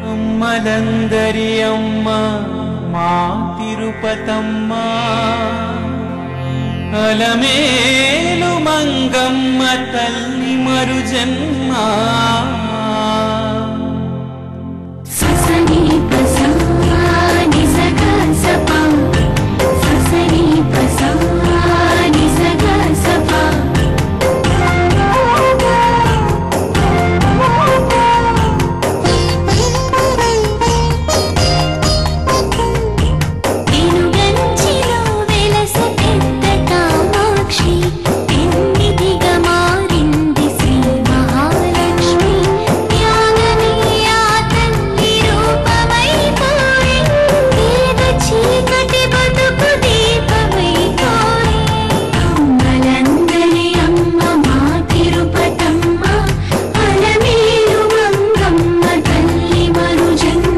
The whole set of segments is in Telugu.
అమ్మలందరి అమ్మ మా తిరుపతమ్మ అలమేలు మంగమ్మ తల్లి మరు జన్మ ససని పసా నిసగ సపా ససని పసా నిసగ సపా తిరుగంచిలో వెలస పెద్ద కామాక్షి ఎన్నిదిగా మారింది శ్రీ మహాలక్ష్మి త్యాగనీయా తల్లి రూపమైపోయి పేద చీకటి బతుకు దీపమైపోయి అమ్మలందరి అమ్మ మా తిరుపతమ్మ అలమేలు మంగమ్మ తల్లి మరు జన్మ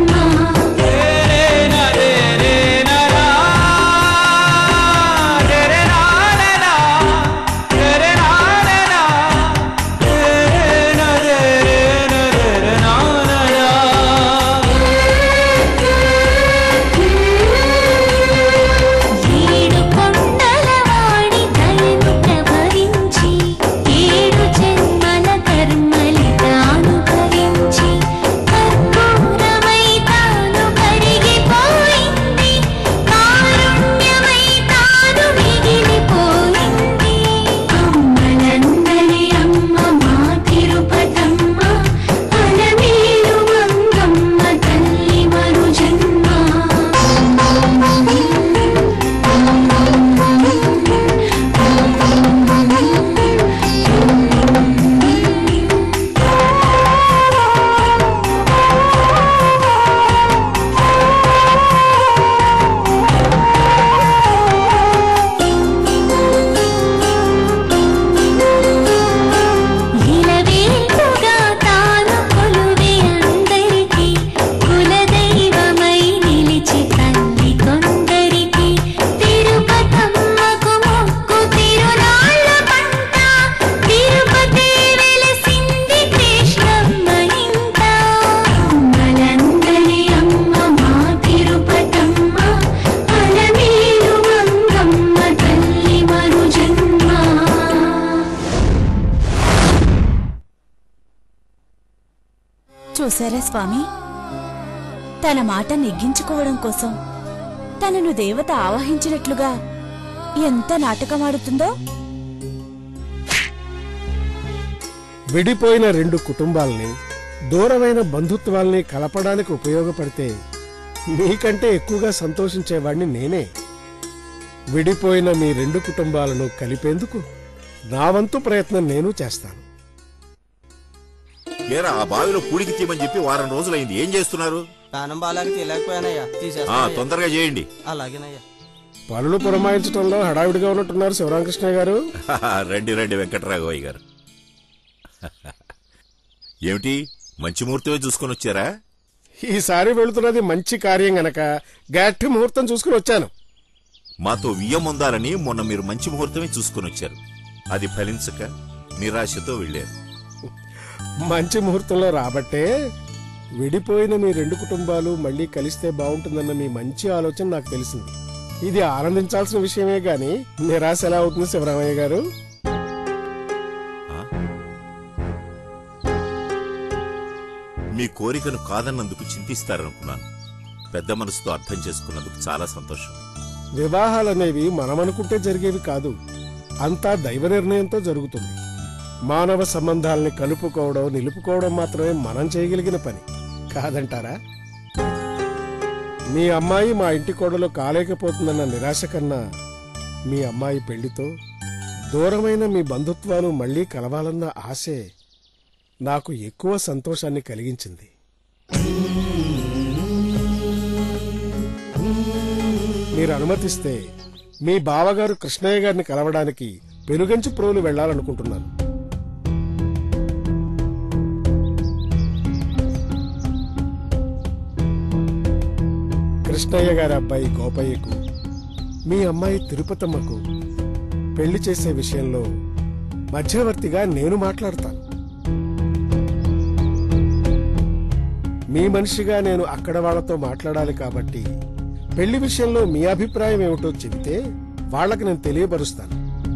ఏడు కొండల వాడి దయను ప్రవరించి ఏడు జన్మల కర్మలి తాను భరించి కర్పూరమై తాను కరిగిపోయింది కారుణ్యమై తాను మిగిలిపోయింది అమ్మలందరి అమ్మ మా తిరుపతమ్మ అలమేలు మంగమ్మ తల్లి మరు జన్మ ఇలవేల్పుగా తాను కొలువే అందరికీ కులదైవమై నిలిచి తల్లి కొందరికి తిరుపతమ్మకు మొక్కు తిరునాళ్ళ పంట తిరుపతి వెలసింది కృష్ణమ్మ ఇంట అమ్మలందరి అమ్మ మా తిరుపతమ్మ అలమేలు మంగమ్మ తల్లి మరు జన్మ చూసారా స్వామి తన మాట నెగ్గించుకోవడం కోసం తనను దేవత ఆవహించినట్లుగా ఎంత నాటకమాడుతుందో విడిపోయిన రెండు కుటుంబాల్ని దూరమైన బంధుత్వాల్ని కలపడానికి ఉపయోగపడితే మీకంటే ఎక్కువగా సంతోషించేవాణ్ణి నేనే విడిపోయిన మీ రెండు కుటుంబాలను కలిపేందుకు నా వంతు ప్రయత్నం నేను చేస్తాను ఏరా ఆ బావిలో పూడికి తీయమని చెప్పి వారం రోజులైంది ఏం చేస్తున్నారు ప్రాణం బాలాకి తెలియకపోయానయ్యా ఆ తీసేస్తా తొందరగా చేయండి అలాగేనయ్యా పనులు పురమాయించడంలో హడావిడిగా ఉన్నట్టున్నారు శివరామకృష్ణ గారు రండి రండి వెంకటరాఘవయ్య గారు ఏమిటి మంచి ముహూర్తమే చూసుకొని వచ్చారా ఈసారి వెళుతున్నది మంచి కార్యం గనక గట్టి ముహూర్తం చూసుకుని వచ్చాను మాతో వియ్యం ఉందాలని మొన్న మీరు మంచి ముహూర్తమే చూసుకొని వచ్చారు అది ఫలించక నిరాశతో వెళ్ళారు మంచి ముహూర్తంలో రాబట్టే విడిపోయిన మీ రెండు కుటుంబాలు మళ్ళీ కలిస్తే బాగుంటుందన్న మీ మంచి ఆలోచన నాకు తెలిసింది ఇది ఆనందించాల్సిన విషయమే గాని నిరాశ ఎలా అవుతుంది శివరామయ్య గారు మీ కోరికను కాదన్నందుకు చింతిస్తారనుకున్నాను పెద్ద మనసుతో అర్థం చేసుకున్నందుకు చాలా సంతోషం వివాహాలనేవి మనమనుకుంటే జరిగేవి కాదు అంతా దైవ నిర్ణయంతో జరుగుతుంది మానవ సంబంధాలని కలుపుకోవడం నిలుపుకోవడం మాత్రమే మనం చేయగలిగిన పని కాదంటారా మీ అమ్మాయి మా ఇంటి కోడలో కాలేకపోతుందన్న నిరాశ కన్నా మీ అమ్మాయి పెళ్లితో దూరమైన మీ బంధుత్వాలు మళ్లీ కలవాలన్న ఆశే నాకు ఎక్కువ సంతోషాన్ని కలిగించింది మీరు అనుమతిస్తే మీ బావగారు కృష్ణయ్య గారిని కలవడానికి పెనుగంచి ప్రోలు వెళ్లాలనుకుంటున్నాను కృష్ణయ్య గారి అబ్బాయి గోపయ్యకు మీ అమ్మాయి తిరుపతమ్మకు పెళ్లి చేసే విషయంలో మధ్యవర్తిగా నేను మాట్లాడతాను మీ మనిషిగా నేను అక్కడ వాళ్ళతో మాట్లాడాలి కాబట్టి పెళ్లి విషయంలో మీ అభిప్రాయం ఏమిటో చెబితే వాళ్ళకి నేను తెలియపరుస్తాను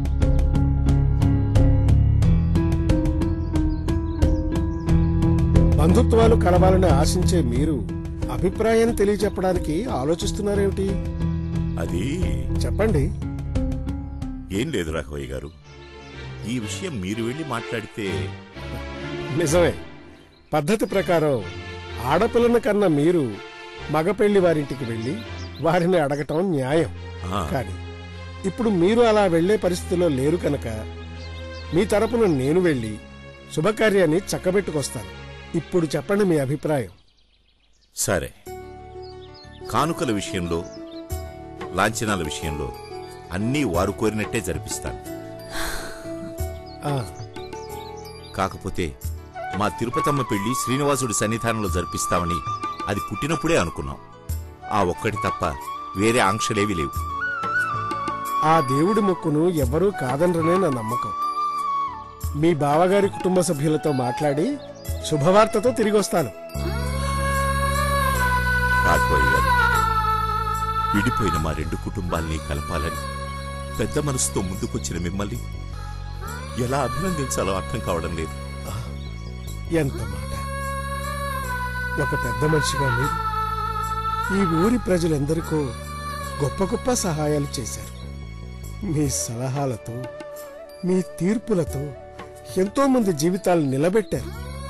బంధుత్వాలు కలవాలని ఆశించే మీరు అభిప్రాయాన్ని తెలియచెప్పడానికి ఆలోచిస్తున్నారేమిటి అది చెప్పండి ఏం లేదు రాఘవయ్య గారు ఈ విషయం మీరు వెళ్ళి మాట్లాడితే నిజమే పద్ధతి ప్రకారం ఆడపిల్లని కన్నా మీరు మగ పెళ్లి వారింటికి వెళ్లి వారిని అడగటం న్యాయం ఆ, కానీ ఇప్పుడు మీరు అలా వెళ్లే పరిస్థితిలో లేరు కనుక మీ తరపున నేను వెళ్లి శుభకార్యాన్ని చక్కబెట్టుకొస్తాను ఇప్పుడు చెప్పండి మీ అభిప్రాయం సరే కానుకల విషయంలో లాంఛనాల విషయంలో అన్నీ వారు కోరినట్టే జరిపిస్తాను ఆ, కాకపోతే మా తిరుపతమ్మ పెళ్లి శ్రీనివాసుడి సన్నిధానంలో జరిపిస్తామని అది పుట్టినప్పుడే అనుకున్నాం ఆ ఒక్కటి తప్ప వేరే ఆంక్షలేవి లేవు ఆ దేవుడి మొక్కును ఎవ్వరూ కాదనరనే నా నమ్మకం మీ బావగారి కుటుంబ సభ్యులతో మాట్లాడి శుభవార్తతో తిరిగొస్తాను రాఘవయ్య గారు విడిపోయిన మా రెండు కుటుంబాల్ని కలపాలని పెద్ద మనసుతో ముందుకొచ్చిన మిమ్మల్ని ఎలా అభినందించాలో అర్థం కావడం లేదు ఎంత మాట ఒక పెద్ద మనిషిగా మీరు ఈ ఊరి ప్రజలందరికో గొప్ప గొప్ప సహాయాలు చేశారు మీ సలహాలతో మీ తీర్పులతో ఎంతో మంది జీవితాలు నిలబెట్టారు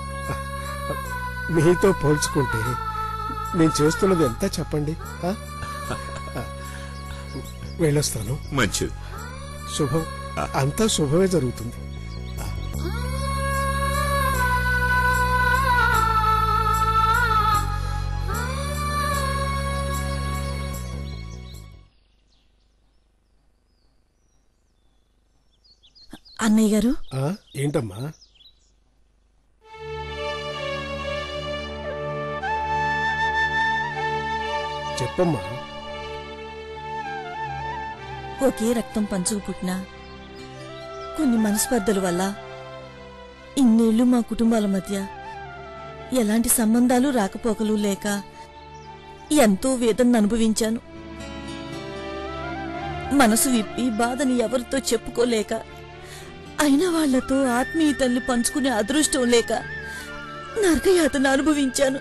మీతో పోల్చుకుంటే నేను చేస్తున్నది ఎంత చెప్పండి ఆ? ఆ, వెళ్ళొస్తాను మంచిది శుభం అంతా శుభమే జరుగుతుంది అన్నయ్య గారు ఆ, ఏంటమ్మా చెప్పమ్మా ఒకే రక్తం పంచుకు పుట్టిన కొన్ని మనస్పర్ధల వల్ల ఇన్నేళ్లు మా కుటుంబాల మధ్య ఎలాంటి సంబంధాలు రాకపోకలు లేక ఎంతో వేదన అనుభవించాను మనసు విప్పి బాధని ఎవరితో చెప్పుకోలేక అయిన వాళ్లతో ఆత్మీయతల్ని పంచుకునే అదృష్టం లేక నరకయాతన అనుభవించాను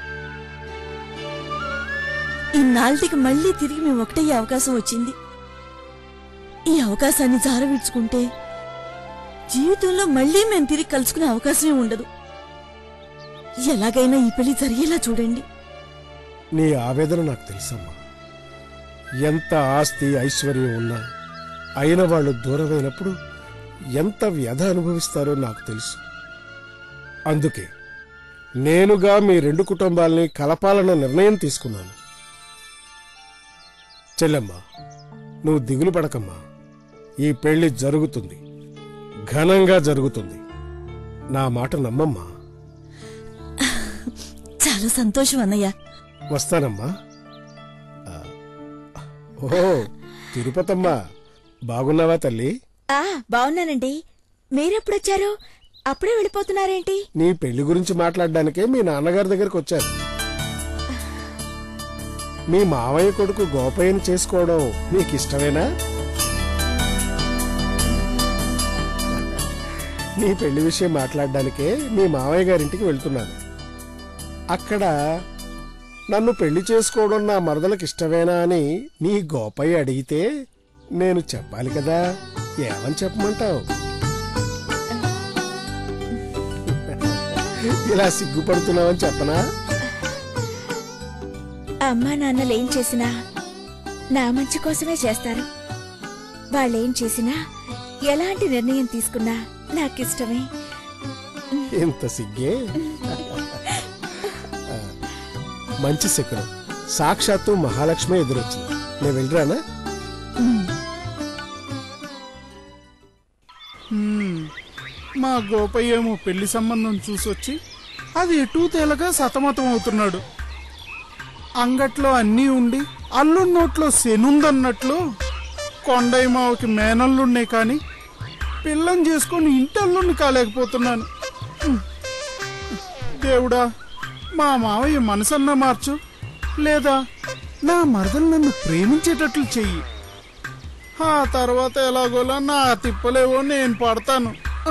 ఇన్నాళ్ళకి మళ్ళీ తిరిగి మేము ఒకటయ్యే అవకాశం వచ్చింది ఈ అవకాశాన్ని జారవిడ్చుకుంటే జీవితంలో మళ్ళీ మేము తిరిగి కలుసుకునే అవకాశమే ఉండదు ఎలాగైనా ఈ పెళ్లి జరిగేలా చూడండి నీ ఆవేదన నాకు తెలుసమ్మా ఎంత ఆస్తి ఐశ్వర్యం ఉన్నా అయిన వాళ్ళు దూరమైనప్పుడు ఎంత వ్యధ అనుభవిస్తారో నాకు తెలుసు అందుకే నేనుగా మీ రెండు కుటుంబాల్ని కలపాలన్న నిర్ణయం తీసుకున్నాను చెల్లెమ్మా నువ్వు దిగులు పడకమ్మా ఈ పెళ్లి జరుగుతుంది ఘనంగా జరుగుతుంది నా మాట నమ్మమ్మా చాలా సంతోషం అన్నయ్య వస్తానమ్మా ఆ, ఓహో తిరుపతమ్మా బాగున్నావా తల్లి ఆ బాగున్నానండి మీరెప్పుడొచ్చారు అప్పుడే వెళ్ళిపోతున్నారేంటి నీ పెళ్లి గురించి మాట్లాడడానికే మీ నాన్నగారి దగ్గరకు వచ్చాను మీ మావయ్య కొడుకు గోపయ్యని చేసుకోవడం నీకు ఇష్టమేనా నీ పెళ్లి విషయం మాట్లాడడానికే మీ మావయ్య గారింటికి వెళ్తున్నాను అక్కడ నన్ను పెళ్లి చేసుకోవడం నా మరదలకు ఇష్టమేనా అని నీ గోపయ్య అడిగితే నేను చెప్పాలి కదా ఏమని చెప్పమంటావు ఇలా సిగ్గుపడుతున్నావని చెప్పనా అమ్మా నాన్నలు ఏం చేసినా నా మంచి కోసమే చేస్తారు వాళ్ళేం చేసినా ఎలాంటి నిర్ణయం తీసుకున్నా నాకిష్టమే ఎంత సిగ్గే ఆ, మంచి శకునం సాక్షాత్తు మహాలక్ష్మి ఎదురొచ్చింది నేను వెళ్ళరానా మా గోపయ్య ఏమో పెళ్లి సంబంధం చూసొచ్చి అది ఎటూ తేలగా సతమతం అవుతున్నాడు అంగట్లో అన్నీ ఉండి అల్లుడి నోట్లో శనుందన్నట్లు కొండయ్య మావకి మేనల్లుండే కాని పిల్లని చేసుకొని ఇంటి అల్లుడిని కాలేకపోతున్నాను హ్మ్. దేవుడా మా మావయ్య మనసన్నా మార్చు లేదా నా మరదలు నన్ను ప్రేమించేటట్లు చెయ్యి ఆ తర్వాత ఎలాగోలా నా తిప్పలేవో నేను పడతాను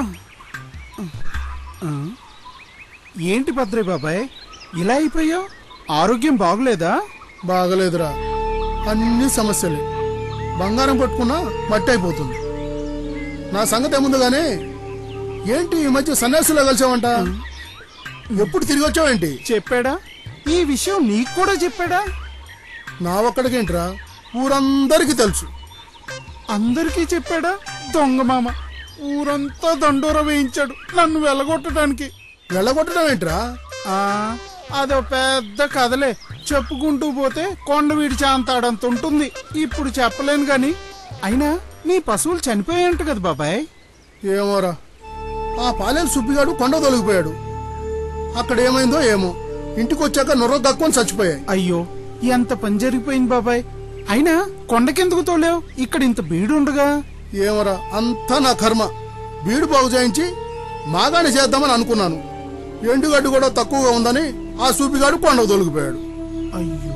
ఆ? ఏంటి భద్రే బాబాయ్ ఇలా అయిపోయావు ఆరోగ్యం బాగులేదా బాగలేదురా అన్ని సమస్యలే బంగారం పట్టుకున్నా మట్టి అయిపోతుంది నా సంగతి ఏముంది గానీ ఏంటి ఈ మధ్య సన్యాసిలో కలిసావంట ఎప్పుడు తిరిగి వచ్చావేంటి చెప్పాడా ఈ విషయం నీకు కూడా చెప్పాడా నా ఒక్కడికేంట్రా ఊరందరికీ తెలుసు అందరికీ చెప్పాడా దొంగ మామ ఊరంతా దండోర వేయించాడు నన్ను వెళ్ళగొట్టడానికి వెళ్ళగొట్టడం ఏంట్రా ఆ అదో పెద్ద కథలే చెప్పుకుంటూ పోతే కొండ విడిచాంతాడంత ఉంటుంది ఇప్పుడు చెప్పలేను గాని అయినా నీ పశువులు చనిపోయాయంట కదా బాబాయ్ ఏమోరా ఆ పాలేరు సుబ్బిగాడు కొండ తొలగిపోయాడు అక్కడ ఏమైందో ఏమో ఇంటికి వచ్చాక నొర్ర దక్కుని చచ్చిపోయాయి అయ్యో ఎంత పని జరిగిపోయింది బాబాయ్ అయినా కొండకెందుకు తోలేవు ఇక్కడ ఇంత బీడు ఉండగా ఏమోరా అంతా నా కర్మ బీడు బాగు చేయించి మాగాని చేద్దామని అనుకున్నాను ఎండుగడ్డి కూడా తక్కువగా ఉందని ఆ సూపిగాడు కొండకు తొలగిపోయాడు అయ్యో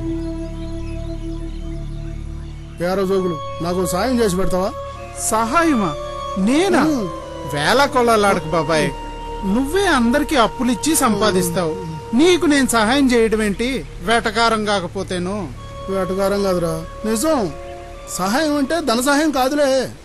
ఏరో జోగులు నాకు సాయం చేసి పెడతావా సహాయమా నేనా వేల కొలాలాడకు బాబాయ్ నువ్వే అందరికి అప్పులిచ్చి సంపాదిస్తావు నీకు నేను సహాయం చేయడం ఏంటి వేటకారం కాకపోతేను వేటగారం కాదురా నిజం సహాయం అంటే ధన సహాయం కాదులే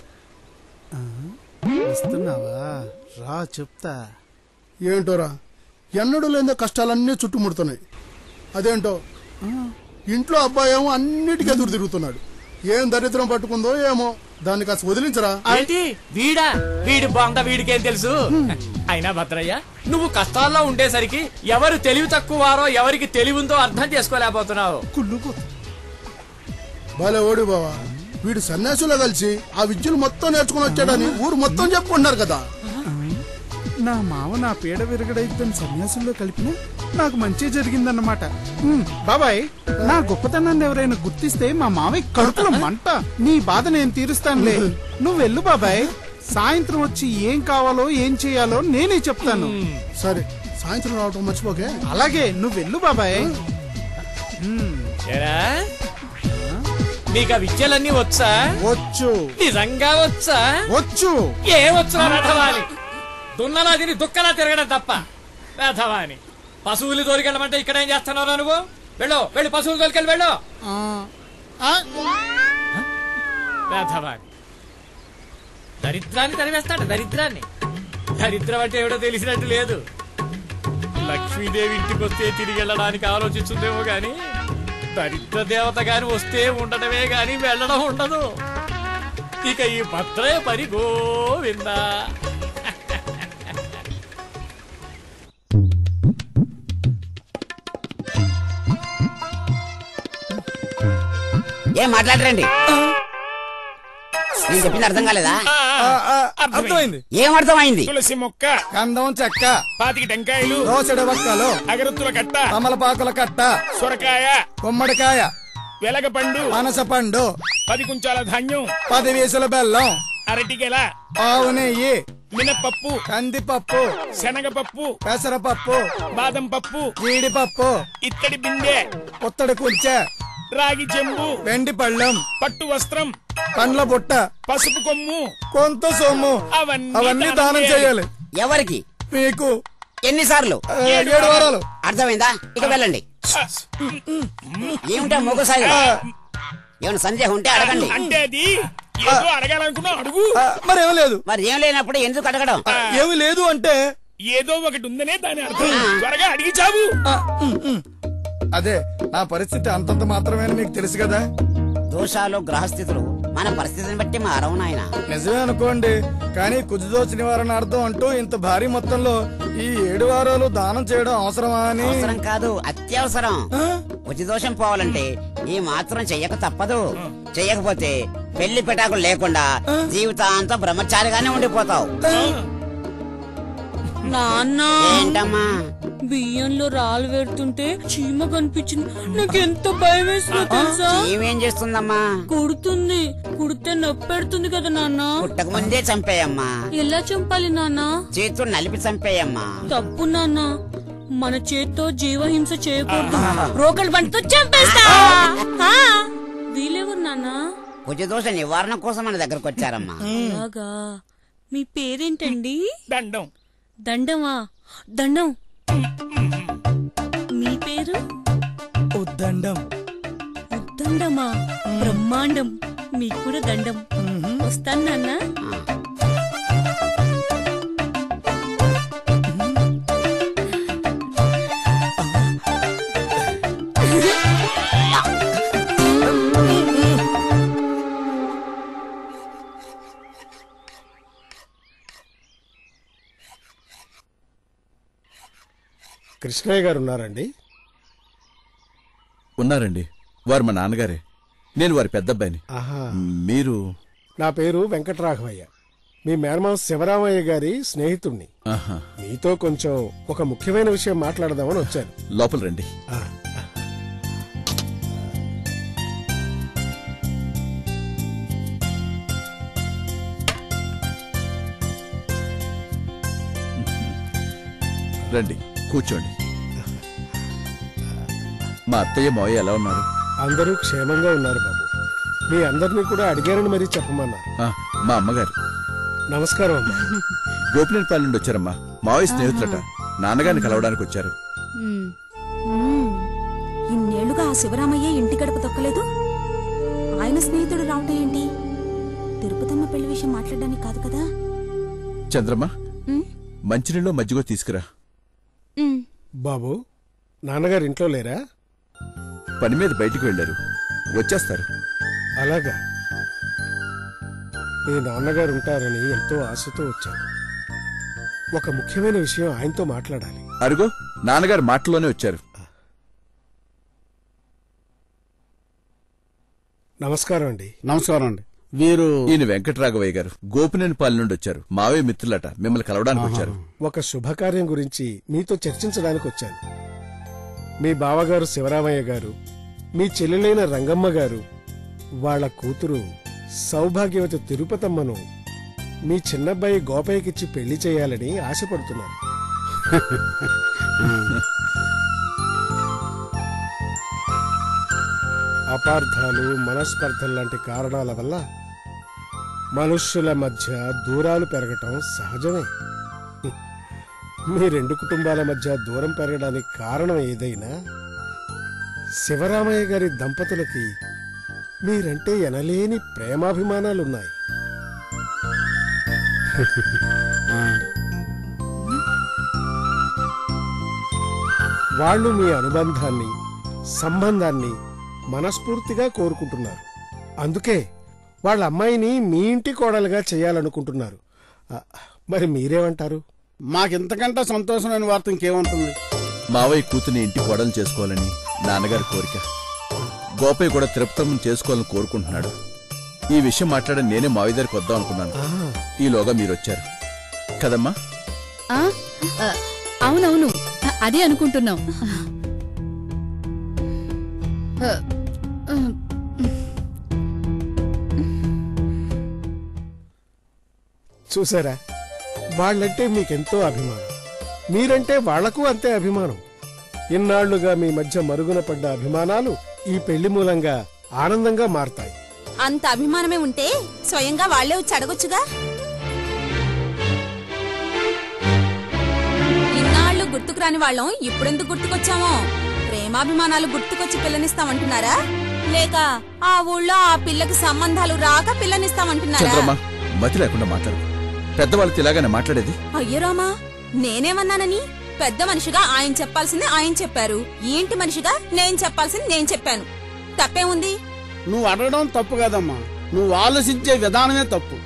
వస్తున్నావా రా చెప్తా ఏంటోరా ఎన్నడూ లేని కష్టాలన్నీ చుట్టుముడుతున్నాయి అదేంటో ఇంట్లో అబ్బాయి ఏమో అన్నిటికీ ఎదురు తిరుగుతున్నాడు ఏం దరిద్రం పట్టుకుందో ఏమో దాన్ని కాస్త వదిలించరా ఏంటి వీడా వీడి బొంద వీడికేం తెలుసు అయినా భద్రయ్య నువ్వు కష్టాల్లో ఉండేసరికి ఎవరు తెలివి తక్కువ వారో ఎవరికి తెలివి ఉందో అర్థం చేసుకోలేకపోతున్నావు కుళ్ళుకో బాలే ఓడి బావా వీడు సన్యాసులో కలిసి ఆ విద్యలు మొత్తం నేర్చుకుని వచ్చాడని ఊరు మొత్తం చెప్పుకుంటున్నారు కదా నా మామ నా పీడ విరగడైద్దని సన్యాసంలో కలిపినా నాకు మంచి జరిగిందన్నమాట ఉమ్, బాబాయ్ నా గొప్పతనాన్ని ఎవరైనా గుర్తిస్తే మా మామయ్య కడుపులో మంట నీ బాధ నేను తీరుస్తానులే నువ్వు వెళ్ళు బాబాయ్ సాయంత్రం వచ్చి ఏం కావాలో ఏం చేయాలో నేనే చెప్తాను సరే సాయంత్రం రావటం మర్చిపోకే అలాగే నువ్వు వెళ్ళు బాబాయ్ ఏరా నీకు ఆ విద్యలన్నీ వచ్చా వచ్చు నిజంగా వచ్చా వచ్చు ఏమొచ్చురా రథవాని దున్నలా తిని దుక్కలా తిరగడం తప్ప రథవాని పశువులు దొరికెళ్ళమంటే ఇక్కడ ఏం చేస్తున్నావు నువ్వు వెళ్ళు వెళ్ళి పశువులు దొరికెళ్ళి వెళ్ళు ఆ, ఆ, రథవాని దరిద్రాన్ని తరివేస్తాడు దరిద్రాన్ని దరిద్రం అంటే ఏమిటో తెలిసినట్టు లేదు లక్ష్మీదేవి ఇంటికి వస్తే తిరిగి వెళ్ళడానికి ఆలోచిస్తుందేమో గాని దరిద్ర దేవత గాని వస్తే ఉండటమే గాని వెళ్ళడం ఉండదు ఇక ఈ భద్రే పరి గోవిందా ఏం మాట్లాడరండి నేను చెప్పింది అర్థం కాలేదా అర్థమైంది ఏం అర్థమైంది తులసి మొక్క గంధం చెక్క పాతికి టెంకాయలు దోసెడ వక్కలు అగరత్తుల కట్ట తమలపాకుల కట్ట సొరకాయ గుమ్మడికాయ వెలగపండు పనస పండు పది కుంచాల ధాన్యం పది వీసుల బెల్లం అరటిగెల ఆవు నెయ్యి మినపప్పు కందిపప్పు శనగపప్పు పెసరపప్పు బాదం పప్పు జీడిపప్పు ఇత్తడి బిందె పుత్తడి కుంచె రాగి చెంబు వెండి పళ్ళెం పట్టు వస్త్రం పండ్ల బుట్ట పసుపు కొమ్ము కొంత సొమ్ము అవన్నీ అవన్నీ దానం దానం చేయాలి. చేయాలి ఎవరికి మీకు ఎన్నిసార్లు ఆ, ఏడు వారాలు అర్థమైందా ఇక వెళ్ళండి ఏమిటా మొగసాయి ఏమైనా సందేహం ఉంటే అడగండి అంటే అది ఏదో అడగాలనుకున్నా అడుగు ఆ, మరేం లేదు మరి ఏం లేనప్పుడు ఎందుకు అడగడం ఏమి లేదు అంటే ఏదో ఒకటి ఉందనే దాని అర్థం త్వరగా అడిగి చావు ఆ, ఉమ్, ఉమ్. అదే నా పరిస్థితి అంతంత మాత్రమే అని మీకు తెలుసు కదా దోషాలు గ్రహస్థితులు మన పరిస్థితిని బట్టి మారవు నాయన నిజమే అనుకోండి కానీ కుజదోష నివారణార్థం అంటూ ఇంత భారీ మొత్తంలో ఈ ఏడు వారాలు దానం చేయడం అవసరమా అని అవసరం కాదు అత్యవసరం ఉచిదోషం పోవాలంటే ఈ మాత్రం చెయ్యక తప్పదు చెయ్యకపోతే పెళ్లి పెటాకులు లేకుండా జీవితాంతం బ్రహ్మచారిగానే ఉండిపోతావు నాన్న ఏంటమ్మా బియ్యంలో రాళ్ళు పెడుతుంటే చీమ కనిపించింది నాకు ఎంత భయం వేస్తుందో తెలుసా ఏమేం చేస్తుందమ్మా కుడుతుంది కుడితే నొప్పి పెడుతుంది కదా నాన్న పుట్టక ముందే చంపేయమ్మా ఎలా చంపాలి నాన్న చేతులు నలిపి చంపేయమ్మా తప్పు నాన్న మన చేత్తో జీవహింస చేయకూడదు రోకల్ బండితో చంపేస్తా ఆ, వీలెవరు నాన్న కుజదోష నివారణ కోసం మన దగ్గరకు వచ్చారమ్మా అలాగా మీ పేరేంటండి దండం దండమా దండం మీ పేరు ఉద్దండం ఉద్దండమా బ్రహ్మాండం మీకు కూడా దండం వస్తాను నాన్న కృష్ణయ్య గారు ఉన్నారండి ఉన్నారండి వారు మా నాన్నగారే నేను వారి పెద్దబ్బాయిని ఆహా మీరు నా పేరు వెంకటరాఘవయ్య మీ మేనమావ శివరామయ్య గారి స్నేహితుణ్ణి ఆహా మీతో కొంచెం ఒక ముఖ్యమైన విషయం మాట్లాడదామని వచ్చాను లోపల రండి ఆ, రండి కూర్చోండి మా అత్తయ్య మావయ్య ఎలా ఉన్నారు అందరూ క్షేమంగా ఉన్నారు బాబు మీ అందరినీ కూడా అడిగారని మరీ చెప్పమన్నారు ఆ, మా అమ్మగారు నమస్కారం అమ్మా గోపినేనిపాలెం నుండి వచ్చారమ్మా మావయ్య స్నేహితులట నాన్నగారిని కలవడానికి వచ్చారు ఇన్నేళ్లుగా ఆ శివరామయ్య ఇంటి గడప తొక్కలేదు ఆయన స్నేహితుడు రావటం ఏంటి తిరుపతమ్మ పెళ్లి విషయం మాట్లాడడానికి కాదు కదా చంద్రమ్మ ఉమ్, మంచినీళ్ళు మజ్జిగో తీసుకురా ఉమ్. బాబు నాన్నగారు ఇంట్లో లేరా పని మీద బయటికి వెళ్ళారు వచ్చేస్తారు అలాగా మీ నాన్నగారు ఉంటారని ఎంతో ఆశతో వచ్చాను ఒక ముఖ్యమైన విషయం ఆయనతో మాట్లాడాలి అరుగో నాన్నగారు మాటల్లోనే వచ్చారు నమస్కారం అండి నమస్కారం అండి వీరు ఈయన వెంకటరాఘవయ్య గారు గోపినేనిపాలెం నుండి వచ్చారు మావయ్య మిత్రులట మిమ్మల్ని కలవడానికి వచ్చారు ఒక శుభకార్యం గురించి మీతో చర్చించడానికి వచ్చాను మీ బావగారు శివరామయ్య గారు మీ చెల్లెలైన రంగమ్మ గారు వాళ్ళ కూతురు సౌభాగ్యవతి తిరుపతమ్మను మీ చిన్నబ్బాయి గోపయ్యకిచ్చి పెళ్లి చేయాలని ఆశపడుతున్నారు అపార్థాలు మనస్పర్ధలు లాంటి కారణాల వల్ల మనుష్యుల మధ్య దూరాలు పెరగటం సహజమే మీ రెండు కుటుంబాల మధ్య దూరం పెరగడానికి కారణం ఏదైనా శివరామయ్య గారి దంపతులకి మీరంటే ఎనలేని ప్రేమాభిమానాలున్నాయి వాళ్ళు మీ అనుబంధాన్ని సంబంధాన్ని మనస్ఫూర్తిగా కోరుకుంటున్నారు అందుకే వాళ్ళ అమ్మాయిని మీ ఇంటి కోడలుగా చేయాలనుకుంటున్నారు ఆ, మరి మీరేమంటారు మాకింతకంటే సంతోషమైన వార్త ఇంకేముంటుంది మావయ్య కూతుని ఇంటి కోడలు చేసుకోవాలని నాన్నగారి కోరిక గోపయ్య కూడా తిరుపతమ్మని చేసుకోవాలని కోరుకుంటున్నాడు ఈ విషయం మాట్లాడని నేనే మావయ్య దగ్గరికి వద్దాం అనుకున్నాను ఈలోగా మీరు వచ్చారు కదమ్మా ఆ, ఆ, అవునవును అ- అదే అనుకుంటున్నాం ఆ, ఆ, చూసారా వాళ్ళంటే మీకెంతో అభిమానం మీరంటే వాళ్లకు అంతే అభిమానం ఇన్నాళ్లుగా మీ మధ్య మరుగున పడ్డ అభిమానాలు ఈ పెళ్లి మూలంగా ఆనందంగా మారతాయి అంత అభిమానమే ఉంటే స్వయంగా వాళ్లే వచ్చి అడగొచ్చుగా ఇన్నాళ్ళు గుర్తుకు రాని వాళ్ళం ఇప్పుడెందుకు గుర్తుకొచ్చామో ప్రేమాభిమానాలు గుర్తుకొచ్చి పిల్లనిస్తామంటున్నారా లేక ఆ ఊళ్ళో ఆ పిల్లకి సంబంధాలు రాక పిల్లనిస్తామంటున్నారా చంద్రమ్మ మతి లేకుండా మాట్లాడు పెద్దవాళ్ళతో ఇలాగానే మాట్లాడేది అయ్యో రామా నేనేమన్నానని పెద్ద మనిషిగా ఆయన చెప్పాల్సింది ఆయన చెప్పారు ఏంటి మనిషిగా నేను చెప్పాల్సింది నేను చెప్పాను తప్పే ఉంది నువ్వు అడగడం తప్పు కదమ్మా నువ్వు ఆలోచించే విధానమే తప్పు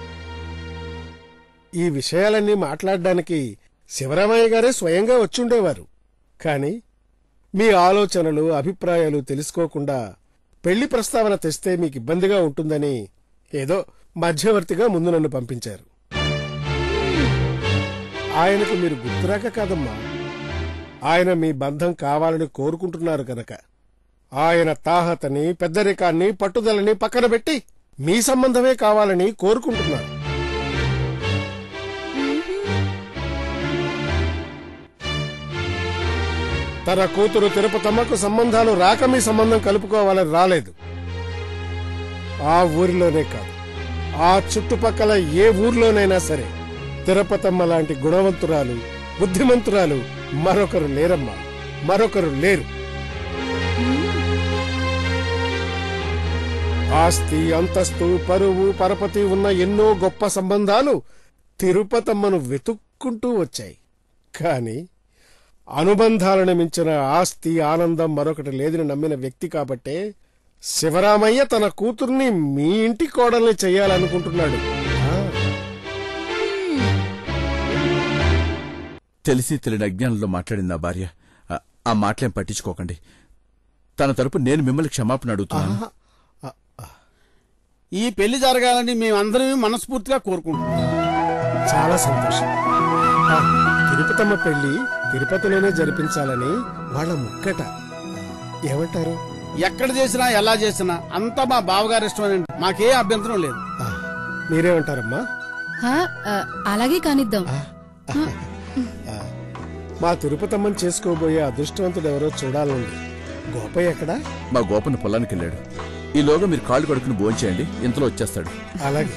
ఈ విషయాలన్నీ మాట్లాడడానికి శివరామయ్య గారే స్వయంగా వచ్చుండేవారు కాని మీ ఆలోచనలు అభిప్రాయాలు తెలుసుకోకుండా పెళ్లి ప్రస్తావన తెస్తే మీకు ఇబ్బందిగా ఉంటుందని ఏదో మధ్యవర్తిగా ముందు నన్ను పంపించారు ఆయనకు మీరు గుర్తురాక కాదమ్మా ఆయన మీ బంధం కావాలని కోరుకుంటున్నారు కనుక ఆయన తాహతని పెద్దరికాన్ని పట్టుదలని పక్కన పెట్టి మీ సంబంధమే కావాలని కోరుకుంటున్నారు తన కూతురు తిరుపతమ్మకు సంబంధాలు రాక మీ సంబంధం కలుపుకోవాలని రాలేదు ఆ ఊరిలోనే కాదు ఆ చుట్టుపక్కల ఏ ఊర్లోనైనా సరే తిరుపతమ్మ లాంటి గుణవంతురాలు బుద్ధిమంతురాలు మరొకరు లేరమ్మా మరొకరు లేరు ఆస్తి అంతస్తు పరువు పరపతి ఉన్న ఎన్నో గొప్ప సంబంధాలు తిరుపతమ్మను వెతుక్కుంటూ వచ్చాయి కాని అనుబంధాలను మించిన ఆస్తి ఆనందం మరొకటి లేదని నమ్మిన వ్యక్తి కాబట్టే శివరామయ్య తన కూతుర్ని మీ ఇంటి కోడల్ని చెయ్యాలనుకుంటున్నాడు ఆ, తెలిసి తెలియని అజ్ఞానంలో మాట్లాడింది నా భార్య ఆ- ఆ మాటలేం పట్టించుకోకండి తన తరపు నేను మిమ్మల్ని క్షమాపణ అడుగుతున్నాను ఈ పెళ్లి జరగాలని మేమందరం మనస్ఫూర్తిగా కోరుకుంటున్నాం చాలా సంతోషం ఆ, తిరుపతమ్మ పెళ్లి తిరుపతిలోనే జరిపించాలని వాళ్ళ ముక్కట ఏమంటారు ఎక్కడ చేసినా ఎలా చేసినా అంతా మా బావగారి ఇష్టమేనండి మాకే అభ్యంతరం లేదు మీరేమంటారమ్మా హా, ఆ, అలాగే కానిద్దాం ఆ, మా తిరుపతమ్మని చేసుకోబోయే అదృష్టవంతుడు ఎవరో చూడాలండి గోపయ్య ఎక్కడా మా గోపన్న పొలానికి వెళ్ళాడు ఈలోగా మీరు కాళ్ళు కడుక్కుని భోంచేయండి ఇంతలో వచ్చేస్తాడు అలాగే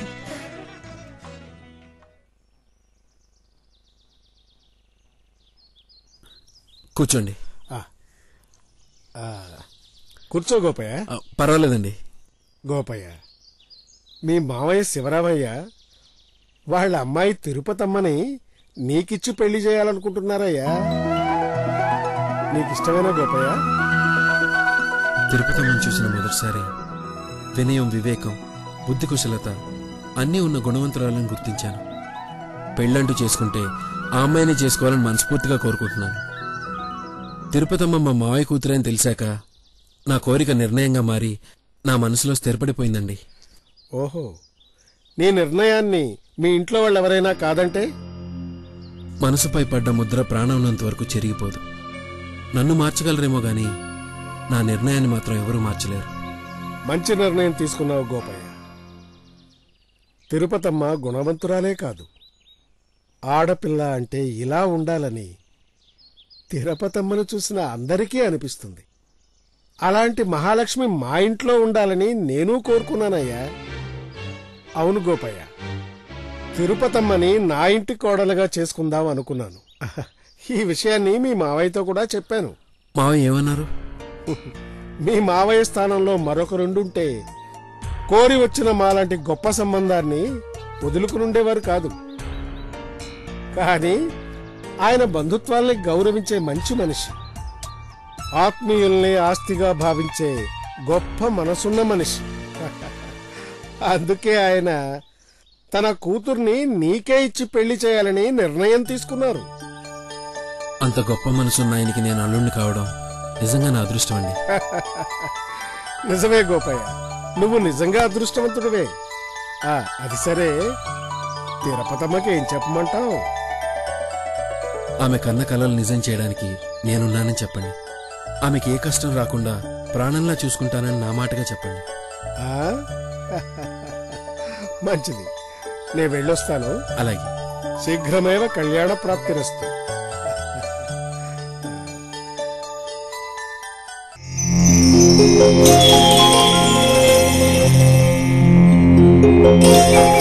కూర్చోండి ఆ, కూర్చో గోపయ్య ఆ, పర్వాలేదండి గోపయ్య మీ మావయ్య శివరామయ్య వాళ్ళ అమ్మాయి తిరుపతమ్మని నీకిచ్చి పెళ్లి చేయాలనుకుంటున్నారయ్యా నీకిష్టమేనా గోపయ్య తిరుపతమ్మని చూసిన మొదటిసారి వినయం వివేకం బుద్ధి కుశలత అన్నీ ఉన్న గుణవంతురాలను గుర్తించాను పెళ్ళంటూ చేసుకుంటే ఆ అమ్మాయిని చేసుకోవాలని మనస్ఫూర్తిగా కోరుకుంటున్నాను తిరుపతమ్మ మా మావయ్య కూతురని తెలిసాక నా కోరిక నిర్ణయంగా మారి నా మనసులో స్థిరపడిపోయిందండి ఓహో నీ నిర్ణయాన్ని మీ ఇంట్లో వాళ్ళు ఎవరైనా కాదంటే మనసుపై పడ్డ ముద్ర ప్రాణం ఉన్నంత వరకు చెరిగిపోదు నన్ను మార్చగలరేమో గాని నా నిర్ణయాన్ని మాత్రం ఎవరూ మార్చలేరు మంచి నిర్ణయం తీసుకున్నావు గోపయ్య తిరుపతమ్మ గుణవంతురాలే కాదు ఆడపిల్ల అంటే ఇలా ఉండాలని తిరుపతమ్మను చూసిన అందరికీ అనిపిస్తుంది అలాంటి మహాలక్ష్మి మా ఇంట్లో ఉండాలని నేను కోరుకున్నానయ్యా అవును గోపయ్య తిరుపతమ్మని నా ఇంటి కోడలుగా చేసుకుందాం అనుకున్నాను ఈ విషయాన్ని మీ మావయ్యతో కూడా చెప్పాను మావయ్య ఏమన్నారు మీ మావయ్య స్థానంలో మరొకరుండుంటే కోరి వచ్చిన మాలాంటి గొప్ప సంబంధాన్ని వదులుకునుండేవారు కాదు కానీ ఆయన బంధుత్వాల్ని గౌరవించే మంచి మనిషి ఆత్మీయుల్ని ఆస్తిగా భావించే గొప్ప మనసున్న మనిషి అందుకే ఆయన తన కూతుర్ని నీకే ఇచ్చి పెళ్లి చేయాలని నిర్ణయం తీసుకున్నారు అంత గొప్ప మనసున్న ఆయనకి నేను అల్లుణ్ణి కావడం నిజంగా నా అదృష్టం అండి నిజమే గోపయ్య నువ్వు నిజంగా అదృష్టవంతుడివే ఆ, అది సరే తిరుపతమ్మకి ఏం చెప్పమంటావు ఆమె కన్న కలలు నిజం చేయడానికి నేనున్నానని చెప్పండి ఆమెకి ఏ కష్టం రాకుండా ప్రాణంలా చూసుకుంటానని నా మాటగా చెప్పండి ఆ? మంచిది నేను వెళ్ళొస్తాను అలాగే శీఘ్రమేవ కళ్యాణ ప్రాప్తిరస్తు Thank you.